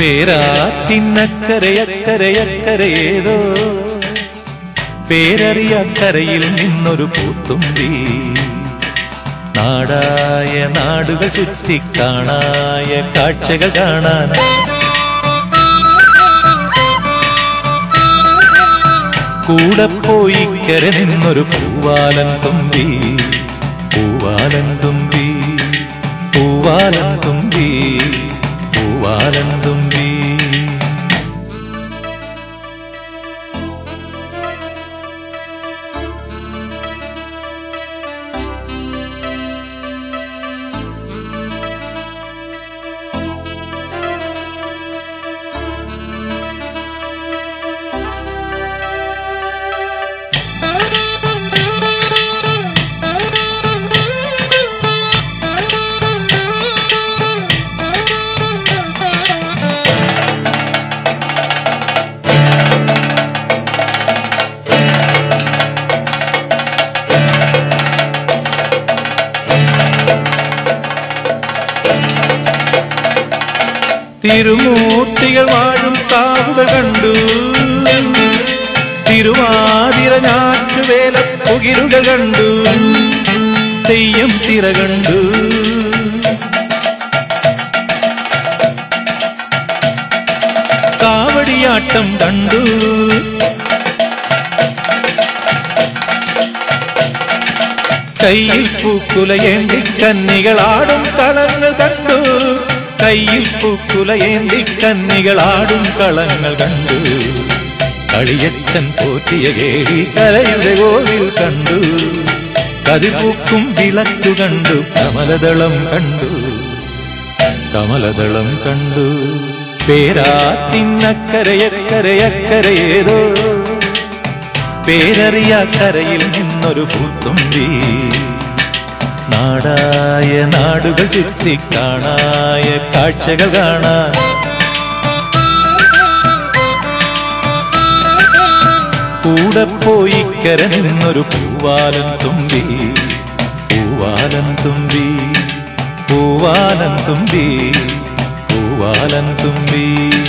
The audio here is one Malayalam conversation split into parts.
പേരാറ്റിനക്കരയക്കരയക്കരയേതോ പേരറിയക്കരയിൽ നിന്നൊരു പൂത്തുമ്പി നാടായ നാടുകൾ ചുറ്റിക്കാണായ കാഴ്ചകൾ കാണാൻ കൂടെ പോയി കര നിന്നൊരു പൂവാലൻ തുമ്പി പൂവാലൻ തുമ്പി പൂവാലൻ തുമ്പി പൂവാലൻ തുമ്പി തിരുമൂർത്തികൾ വാഴും കാവുകൾ കണ്ടു തിരുവാതിര ഞാറ്റുവേല പുകിലുകൾ കണ്ടു തെയ്യം തിര കണ്ടു കാവടിയാട്ടം കണ്ടു കയ്യിൽ പൂക്കുലയേന്തി കന്നികളാടും കളങ്ങൾ കണ്ടു കയ്യിൽ പൂക്കുലയേന്തി കന്നികളാടും കളങ്ങൾ കണ്ടു കളിയച്ചൻ പോറ്റിയ കേടി കലയുടെ കോവിൽ കണ്ടു കതിപൂക്കും വിളക്കു കണ്ടു കമലദളം കണ്ടു കമലദളം കണ്ടു പേരാത്തിന്നക്കരയക്കരയക്കരയേതോ പേരറിയ കരയിൽ നിന്നൊരു പൂത്തുമ്പി നാടായ നാടുകൾ ചുറ്റിക്കാണായ കാഴ്ചകൾ കാണാൻ കൂടെ പോയി കര നിന്നൊരു പൂവാലൻ തുമ്പി പൂവാലൻ തുമ്പി പൂവാലൻ തുമ്പി പൂവാലൻ തുമ്പി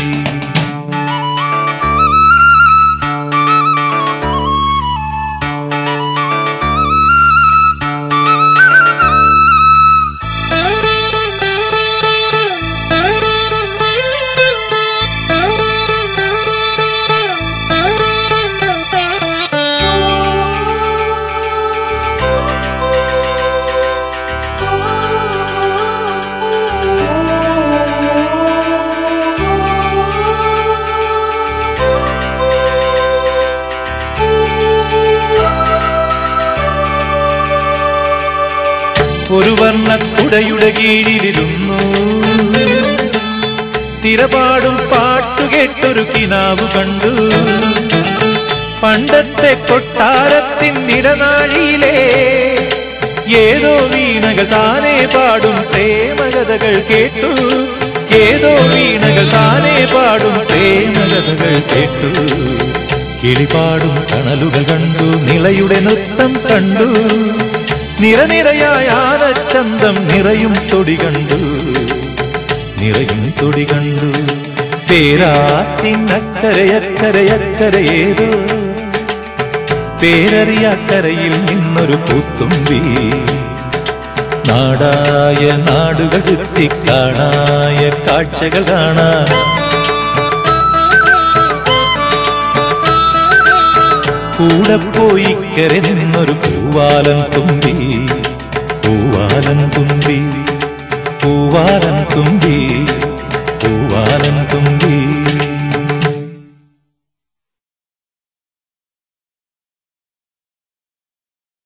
ഒരു വർണ്ണക്കുടയുടെ കീഴിലിരുന്നു തിരപാടും പാട്ടുകേട്ടൊരു കിനാവ് കണ്ടു പണ്ടത്തെ കൊട്ടാരത്തിൻ ഇടനാഴിയിലെ ഏതോ വീണകൾ താനേ പാടും പ്രേമകഥകൾ കേട്ടു ഏതോ വീണകൾ താനേ പാടും പ്രേമകഥകൾ കേട്ടു കിളിപാടും കണലുകൾ കണ്ടു നിളയുടെ നൃത്തം കണ്ടു നിറനിരയായ ആനച്ചന്തം നിറയും തൊടി കണ്ടു നിറയും തൊടി കണ്ടു പേരാറ്റിനക്കരയക്കരയക്കരയേതോ പേരറിയാക്കരയിൽ നിന്നൊരു പൂത്തുമ്പി നാടായ നാടുകൾ ചുറ്റിക്കാണായ കാഴ്ചകൾ കാണാൻ കൂടെ പോയി കര നിന്നൊരു പൂവാലൻ തുമ്പി പൂവാലൻ തുമ്പി പൂവാലൻ തുമ്പി പൂവാലൻ തുമ്പി